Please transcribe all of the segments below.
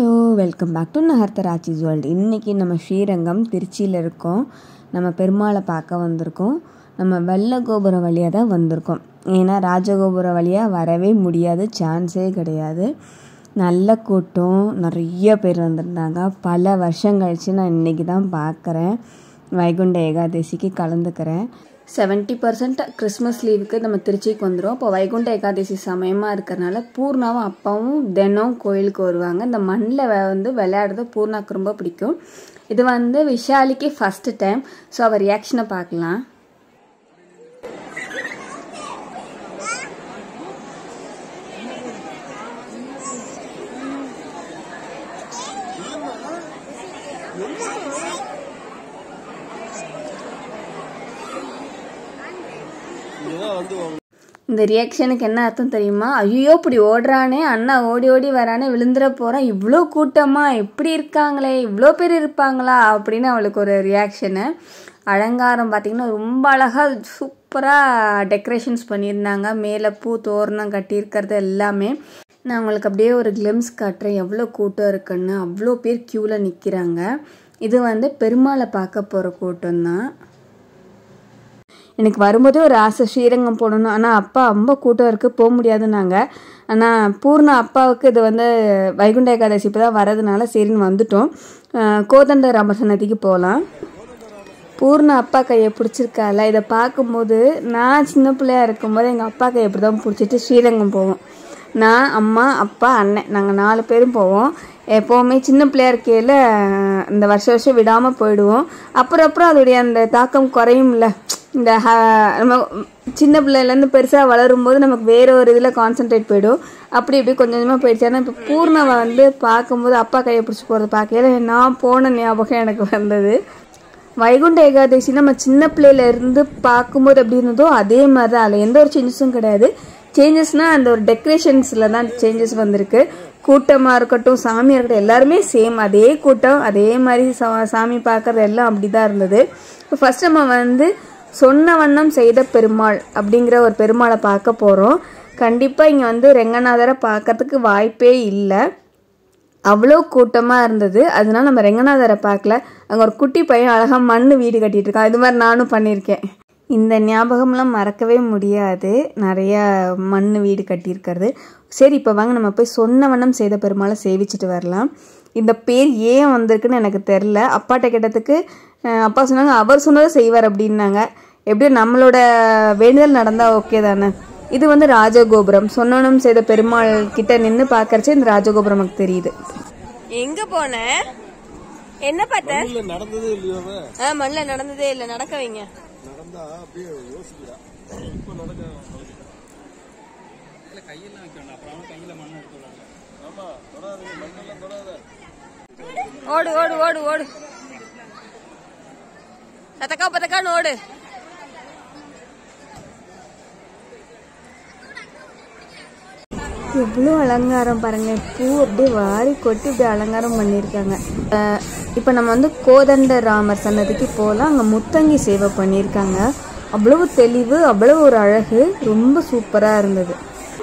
Hello welcome back to நகர்த்தராச்சிஸ் world இன்றைக்கி நம்ம ஸ்ரீரங்கம் திருச்சியில் இருக்கோம் நம்ம பெருமாளை பார்க்க வந்திருக்கோம் நம்ம வெள்ளை கோபுரம் வழியாக தான் வந்திருக்கோம் ஏன்னா ராஜகோபுரம் வழியாக வரவே முடியாது சான்ஸே கிடையாது நல்ல கூட்டம் நிறைய பேர் வந்திருந்தாங்க பல வருஷம் கழித்து நான் இன்றைக்கி தான் பார்க்குறேன் வைகுண்ட ஏகாதசிக்கு கலந்துக்கிறேன் செவன்ட்டி பர்சன்ட் கிறிஸ்மஸ் லீவுக்கு நம்ம திருச்சிக்கு வந்துடும் இப்போ வைகுண்ட ஏகாதசி சமயமாக இருக்கிறனால பூர்ணாவும் அப்பாவும் தினம் கோயிலுக்கு வருவாங்க இந்த மண்ணில் வந்து விளையாடுறது பூர்ணாக்கு ரொம்ப பிடிக்கும் இது வந்து விஷாலிக்கு ஃபஸ்ட்டு டைம் ஸோ அவர் ரியாக்ஷனை பார்க்கலாம் இந்த ரியாக்ஷனுக்கு என்ன அர்த்தம் தெரியுமா ஐயோ இப்படி ஓடுறானே அண்ணா ஓடி ஓடி வரானே விழுந்துட போகிறான் இவ்வளோ கூட்டமாக எப்படி இருக்காங்களே இவ்வளோ பேர் இருப்பாங்களா அப்படின்னு அவளுக்கு ஒரு ரியாக்ஷனு அலங்காரம் பார்த்திங்கன்னா ரொம்ப அழகாக சூப்பராக டெக்கரேஷன்ஸ் பண்ணியிருந்தாங்க மேலே பூ தோரணம் கட்டியிருக்கிறது எல்லாமே நான் உங்களுக்கு அப்படியே ஒரு கிளிம்ஸ் காட்டுறேன் எவ்வளோ கூட்டம் இருக்குன்னு அவ்வளோ பேர் க்யூவில் நிற்கிறாங்க இது வந்து பெருமாளை பார்க்க போகிற கூட்டம் தான் எனக்கு வரும்போதே ஒரு ஆசை ஸ்ரீரங்கம் போகணும் ஆனால் அப்பா ரொம்ப கூட்டம் இருக்குது போக முடியாதுன்னாங்க ஆனால் பூர்ணா அப்பாவுக்கு இது வந்து வைகுண்ட ஏகாதசி இப்போ தான் வரதுனால சரின்னு வந்துட்டோம் கோதண்ட ராமசன்னதிக்கு போகலாம் பூர்ணா அப்பா கையை பிடிச்சிருக்கால இதை பார்க்கும்போது நான் சின்ன பிள்ளையா இருக்கும்போது எங்கள் அப்பா கையை இப்படி தான் பிடிச்சிட்டு ஸ்ரீரங்கம் போவோம் நான் அம்மா அப்பா அண்ணன் நாங்கள் நாலு பேரும் போவோம் எப்போவுமே சின்ன பிள்ளையா இருக்கையில் இந்த வருஷம் வருஷம் விடாமல் போயிடுவோம் அப்புறம் அப்புறம் அதோடைய அந்த தாக்கம் குறையும்ல இந்த நம்ம சின்ன பிள்ளைலேருந்து பெருசாக வளரும்போது நமக்கு வேறு ஒரு இதில் கான்சென்ட்ரேட் போயிடும் அப்படி இப்படி கொஞ்சம் கொஞ்சமாக போயிடுச்சு ஆனால் இப்போ பூர்ணவை வந்து பார்க்கும்போது அப்பா கையை பிடிச்சி போகிறத பார்க்கையில நான் போன ஞாபகம் எனக்கு வந்தது வைகுண்ட ஏகாதசி நம்ம சின்ன பிள்ளையில இருந்து பார்க்கும்போது எப்படி இருந்ததோ அதே மாதிரி தான் அதில் எந்த ஒரு சேஞ்சஸும் கிடையாது சேஞ்சஸ்னால் அந்த ஒரு டெக்கரேஷன்ஸில் தான் சேஞ்சஸ் வந்திருக்கு கூட்டமாக இருக்கட்டும் சாமியாக இருக்கட்டும் எல்லாருமே சேம் அதே கூட்டம் அதே மாதிரி சா சாமி பார்க்குறது எல்லாம் அப்படி தான் இருந்தது இப்போ ஃபஸ்ட் நம்ம வந்து சொன்ன வண்ணம் செய்த பெருமாள் அப்படிங்கிற ஒரு பெருமாளை பார்க்க போகிறோம் கண்டிப்பாக இங்கே வந்து ரெங்கநாதரை பார்க்கறதுக்கு வாய்ப்பே இல்லை அவ்வளோ கூட்டமாக இருந்தது அதனால நம்ம ரெங்கநாதரை பார்க்கல அங்கே ஒரு குட்டி பையன் அழகாக மண் வீடு கட்டிகிட்டு இருக்கான் இது மாதிரி நானும் பண்ணியிருக்கேன் இந்த ஞாபகம்லாம் மறக்கவே முடியாது நிறையா மண் வீடு கட்டியிருக்கிறது சரி இப்போ வாங்க நம்ம போய் சொன்ன வண்ணம் செய்த பெருமாளை சேவிச்சுட்டு வரலாம் இந்த பேர் ஏன் வந்திருக்குன்னு எனக்கு தெரில அப்பாட்ட கேட்டதுக்கு அப்பா சொன்னாங்க அவர் சொன்னதை செய்வார் அப்படின்னாங்க எப்படியும் நம்மளோட வேண்டுதல் நடந்தால் ஓகே தானே இது வந்து ராஜகோபுரம் சொன்னனும் செய்த பெருமாள் கிட்ட நின்று பார்க்கறச்சே இந்த ராஜகோபுரம் நமக்கு தெரியுது எங்க போன என்ன பார்த்த நடந்ததே இல்லையோ அவன். ஆ மண்ணில் நடந்ததே இல்லை நடக்க வைங்க நடந்தா அப்படியே யோசிக்கிறா இப்ப நடக்க ஆமா தொடாதீங்க மண்ணெல்லாம் தொடாத ஓடு ஓடு ஓடு ஓடு பத்தக்கா பத்தக்கான்னு ஓடு எவ்வளோ அலங்காரம் பாருங்க பூ அப்படியே வாரி கொட்டி இப்படி அலங்காரம் பண்ணியிருக்காங்க இப்போ நம்ம வந்து கோதண்ட ராமர் சன்னதிக்கு போகலாம் அங்கே முத்தங்கி சேவை பண்ணியிருக்காங்க அவ்வளவு தெளிவு அவ்வளவு ஒரு அழகு ரொம்ப சூப்பராக இருந்தது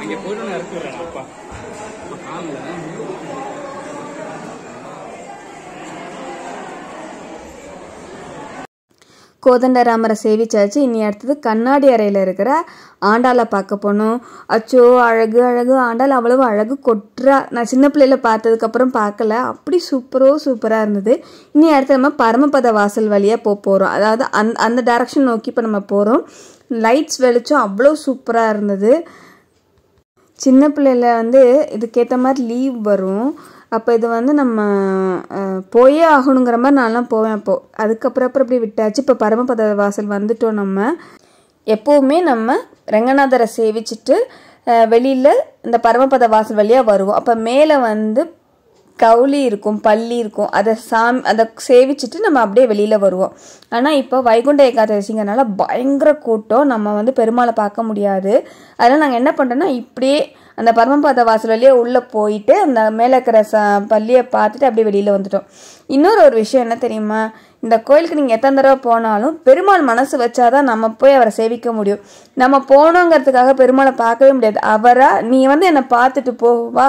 கோதண்டராமரை சேவிச்சாச்சு இனி அடுத்தது கண்ணாடி அறையில் இருக்கிற ஆண்டாளை பார்க்க போனோம் அச்சோ அழகு அழகு ஆண்டாள் அவ்வளவு அழகு கொட்டுறா நான் சின்ன பிள்ளையில பார்த்ததுக்கப்புறம் பார்க்கல அப்படி சூப்பரோ சூப்பராக இருந்தது இனி அடுத்து நம்ம பரமபத வாசல் வழியாக போக போகிறோம் அதாவது அந் அந்த டைரக்ஷன் நோக்கி இப்போ நம்ம போகிறோம் லைட்ஸ் வெளிச்சம் அவ்வளோ சூப்பராக இருந்தது சின்ன பிள்ளையில வந்து இதுக்கேற்ற மாதிரி லீவ் வரும் அப்போ இது வந்து நம்ம அஹ், போயே ஆகணுங்கிற மாதிரி நான்லாம் போவேன் அப்போது அதுக்கப்புறம் அப்புறம் இப்படி விட்டாச்சு இப்போ பரமபத வாசல் வந்துட்டோம் நம்ம எப்போவுமே நம்ம ரெங்கநாதரை சேவிச்சுட்டு வெளியில் இந்த பரமபத வாசல் வழியாக வருவோம் அப்போ மேலே வந்து கவுளி இருக்கும் பள்ளி இருக்கும் அதை சாமி அதை சேவிச்சுட்டு நம்ம அப்படியே வெளியில் வருவோம் ஆனால் இப்போ வைகுண்ட ஏகாதசிங்கிறனால பயங்கர கூட்டம் நம்ம வந்து பெருமாளை பார்க்க முடியாது அதனால் நாங்கள் என்ன பண்ணுறோன்னா இப்படியே அந்த பரமபாத வாசல் வழியே உள்ளே போயிட்டு அந்த மேலே இருக்கிற ச பள்ளியை பார்த்துட்டு அப்படியே வெளியில் வந்துட்டோம் இன்னொரு ஒரு விஷயம் என்ன தெரியுமா இந்த கோயிலுக்கு நீங்கள் எத்தனை தடவை போனாலும் பெருமாள் மனசு வச்சாதான் நம்ம போய் அவரை சேவிக்க முடியும் நம்ம போனோங்கிறதுக்காக பெருமாளை பார்க்கவே முடியாது அவரா நீ வந்து என்னை பார்த்துட்டு போ வா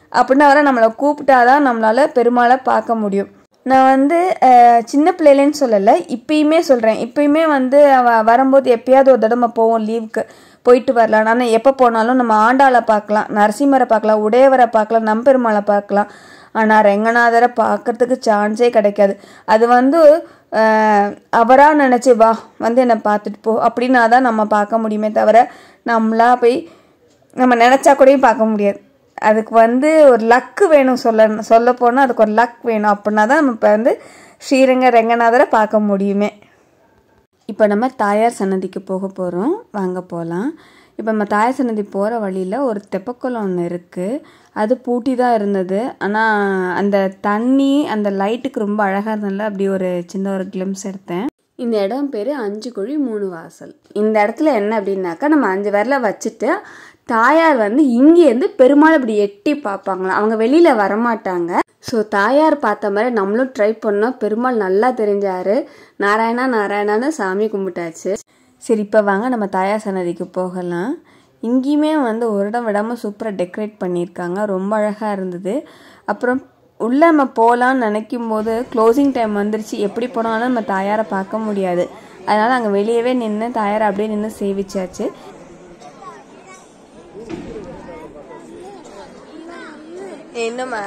அப்படின்னு அவரை நம்மளை கூப்பிட்டாதான் நம்மளால பெருமாளை பார்க்க முடியும் நான் வந்து அஹ், சின்ன பிள்ளையிலேன்னு சொல்லலை இப்பயுமே சொல்கிறேன் இப்பயுமே வந்து அவ வரும்போது எப்பயாவது ஒரு தடவை போவோம் லீவுக்கு போயிட்டு வரலாம் ஆனால் எப்போ போனாலும் நம்ம ஆண்டாளை பார்க்கலாம் நரசிம்மரை பார்க்கலாம் உடையவரை பார்க்கலாம் நம்பெருமாளை பார்க்கலாம் ஆனால் ரெங்கநாதரை பார்க்கறதுக்கு சான்ஸே கிடைக்காது அது வந்து அவராக நினச்சி வா வந்து என்னை பார்த்துட்டு போ அப்படின்னா தான் நம்ம பார்க்க முடியுமே தவிர நம்மளா போய் நம்ம நினச்சா கூடயும் பார்க்க முடியாது அதுக்கு வந்து ஒரு லக்கு வேணும் சொல்ல சொல்ல போனால் அதுக்கு ஒரு லக் வேணும் அப்படின்னா தான் நம்ம இப்போ வந்து ஸ்ரீரங்க ரெங்கநாதரை பார்க்க முடியுமே இப்போ நம்ம தாயார் சன்னதிக்கு போக போகிறோம் வாங்க போகலாம் இப்போ நம்ம தாயார் சன்னதி போகிற வழியில் ஒரு தெப்பக்குளம் ஒன்று இருக்குது அது பூட்டி தான் இருந்தது ஆனால் அந்த தண்ணி அந்த லைட்டுக்கு ரொம்ப அழகாக இருந்ததுல அப்படி ஒரு சின்ன ஒரு கிளிம்ஸ் எடுத்தேன் இந்த இடம் பேர் அஞ்சு குழி மூணு வாசல் இந்த இடத்துல என்ன அப்படின்னாக்கா நம்ம அஞ்சு விரல வச்சுட்டு தாயார் வந்து இங்கேருந்து பெருமாள் இப்படி எட்டி பார்ப்பாங்களாம் அவங்க வெளியில் வரமாட்டாங்க ஸோ தாயார் பார்த்த மாதிரி நம்மளும் ட்ரை பண்ணோம் பெருமாள் நல்லா தெரிஞ்சாரு நாராயணா நாராயணான்னு சாமி கும்பிட்டாச்சு சரி இப்போ வாங்க நம்ம தாயார் சன்னதிக்கு போகலாம் இங்கேயுமே வந்து ஒரு இடம் விடாமல் சூப்பராக டெக்கரேட் பண்ணியிருக்காங்க ரொம்ப அழகாக இருந்தது அப்புறம் உள்ளே நம்ம போகலான்னு நினைக்கும் போது க்ளோசிங் டைம் வந்துருச்சு எப்படி போனாலும் நம்ம தாயாரை பார்க்க முடியாது அதனால் அங்கே வெளியவே நின்று தாயாரை அப்படியே நின்று சேவிச்சாச்சு என்னம்மா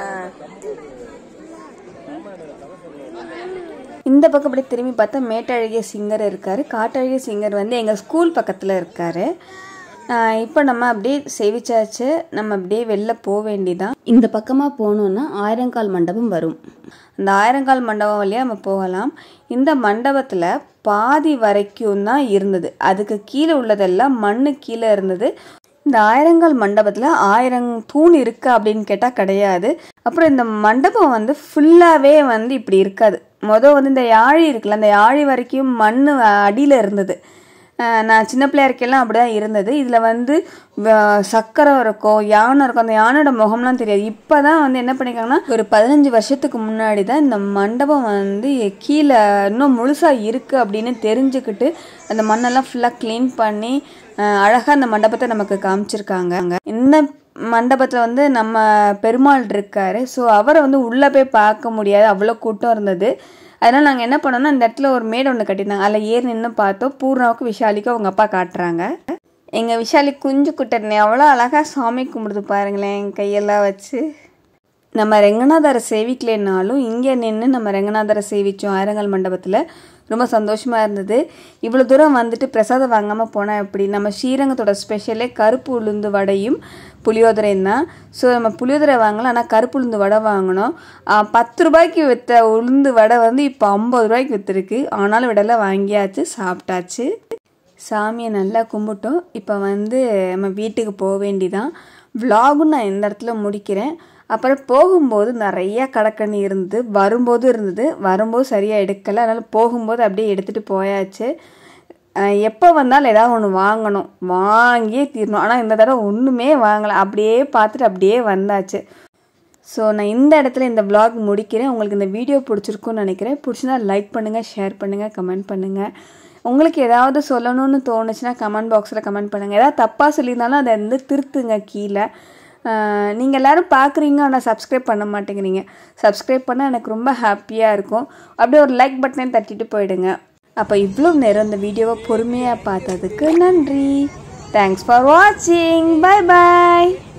இந்த பக்கம் அப்படியே திரும்பி பார்த்தா மேட்டழகிய சிங்கர் இருக்கார் காட்டழகிய சிங்கர் வந்து எங்கள் ஸ்கூல் பக்கத்தில் இருக்கார் இப்போ நம்ம அப்படியே சேவிச்சாச்சு நம்ம அப்படியே வெளில போக வேண்டியதான் இந்த பக்கமாக போனோன்னா ஆயிரங்கால் மண்டபம் வரும் அந்த ஆயிரங்கால் மண்டபம் வழியாக நம்ம போகலாம் இந்த மண்டபத்தில் பாதி வரைக்கும் தான் இருந்தது அதுக்கு கீழே உள்ளதெல்லாம் மண்ணு கீழே இருந்தது இந்த ஆயிரங்கால் மண்டபத்தில் ஆயிரம் தூண் இருக்கு அப்படின்னு கேட்டால் கிடையாது அப்புறம் இந்த மண்டபம் வந்து ஃபுல்லாகவே வந்து இப்படி இருக்காது மொதல் வந்து இந்த யாழி இருக்குல்ல அந்த யாழி வரைக்கும் மண் அடியில் இருந்தது அஹ் நான் சின்ன பிள்ளையா இருக்கையெல்லாம் அப்படி தான் இருந்தது இதில் வந்து வ- சக்கரம் இருக்கும் யானை இருக்கும் அந்த யானையோட முகம்லாம் தெரியாது இப்போ தான் வந்து என்ன பண்ணிருக்காங்கன்னா ஒரு பதினஞ்சு வருஷத்துக்கு முன்னாடி தான் இந்த மண்டபம் வந்து கீழே இன்னும் முழுசாக இருக்குது அப்படின்னு தெரிஞ்சுக்கிட்டு அந்த மண்ணெல்லாம் ஃபுல்லாக க்ளீன் பண்ணி அழகாக அந்த மண்டபத்தை நமக்கு காமிச்சிருக்காங்க இந்த மண்டபத்தில் வந்து நம்ம பெருமாள் இருக்காரு ஸோ அவரை வந்து உள்ளே போய் பார்க்க முடியாது அவ்வளோ கூட்டம் இருந்தது அதனால் நாங்கள் என்ன பண்ணோம்னா இந்த இடத்துல ஒரு மேடு ஒன்று கட்டியிருந்தாங்க அதில் ஏறி நின்று பார்த்தோம் பூர்ணாவுக்கும் விஷாலிக்கும் அவங்க அப்பா காட்டுறாங்க எங்கள் விஷாலி குஞ்சு குட்டர்னே அவ்வளோ அழகாக சாமி கும்பிடுது பாருங்களேன் என் கையெல்லாம் வச்சு நம்ம ரெங்கநாதரை சேவிக்கலைனாலும் இங்கே நின்று நம்ம ரெங்கநாதரை சேவிச்சோம் ஆயிரங்கால் மண்டபத்தில் ரொம்ப சந்தோஷமாக இருந்தது இவ்வளோ தூரம் வந்துட்டு பிரசாதம் வாங்காமல் போனால் எப்படி நம்ம ஸ்ரீரங்கத்தோட ஸ்பெஷலே கருப்பு உளுந்து வடையும் புளியோதரையும் தான் ஸோ நம்ம புளியோதரை வாங்கலாம் ஆனால் கருப்பு உளுந்து வடை வாங்கினோம் ஆ, பத்து ரூபாய்க்கு விற்ற உளுந்து வடை வந்து இப்போ ஐம்பது ரூபாய்க்கு விற்றுருக்கு ஆனாலும் விடலாம் வாங்கியாச்சு சாப்பிட்டாச்சு சாமியை நல்லா கும்பிட்டோம் இப்போ வந்து நம்ம வீட்டுக்கு போக வேண்டிதான் vlog-ம் நான் இந்த இடத்துல முடிக்கிறேன் அப்புறம் போகும்போது நிறைய கடக்கண்ணி இருந்தது வரும்போது இருந்தது வரும்போது சரியாக எடுக்கலை அதனால் போகும்போது அப்படியே எடுத்துகிட்டு போயாச்சு அஹ் எப்போ வந்தாலும் ஏதாவது ஒன்று வாங்கணும் வாங்கியே தீரணும் ஆனால் இந்த தடவை ஒன்றுமே வாங்கலை அப்படியே பார்த்துட்டு அப்படியே வந்தாச்சு ஸோ நான் இந்த இடத்துல இந்த vlog முடிக்கிறேன் உங்களுக்கு இந்த வீடியோ பிடிச்சிருக்கும்னு நினைக்கிறேன் பிடிச்சினா லைக் பண்ணுங்கள் ஷேர் பண்ணுங்கள் கமெண்ட் பண்ணுங்கள் உங்களுக்கு ஏதாவது சொல்லணும்னு தோணுச்சுன்னா கமெண்ட் பாக்ஸில் கமெண்ட் பண்ணுங்கள் ஏதாவது தப்பாக சொல்லியிருந்தாலும் அதை வந்து திருத்துங்க கீழே நீங்கள் எல்லோரும் பார்க்குறீங்க ஆனால் சப்ஸ்கிரைப் பண்ண மாட்டேங்கிறீங்க சப்ஸ்கிரைப் பண்ணால் எனக்கு ரொம்ப ஹாப்பியாக இருக்கும் அப்படியே ஒரு லைக் பட்டனை தட்டிட்டு போயிடுங்க அப்போ இவ்வளோ நேரம் இந்த வீடியோவை பொறுமையாக பார்த்ததுக்கு நன்றி தேங்க்ஸ் ஃபார் வாட்சிங் பை பாய்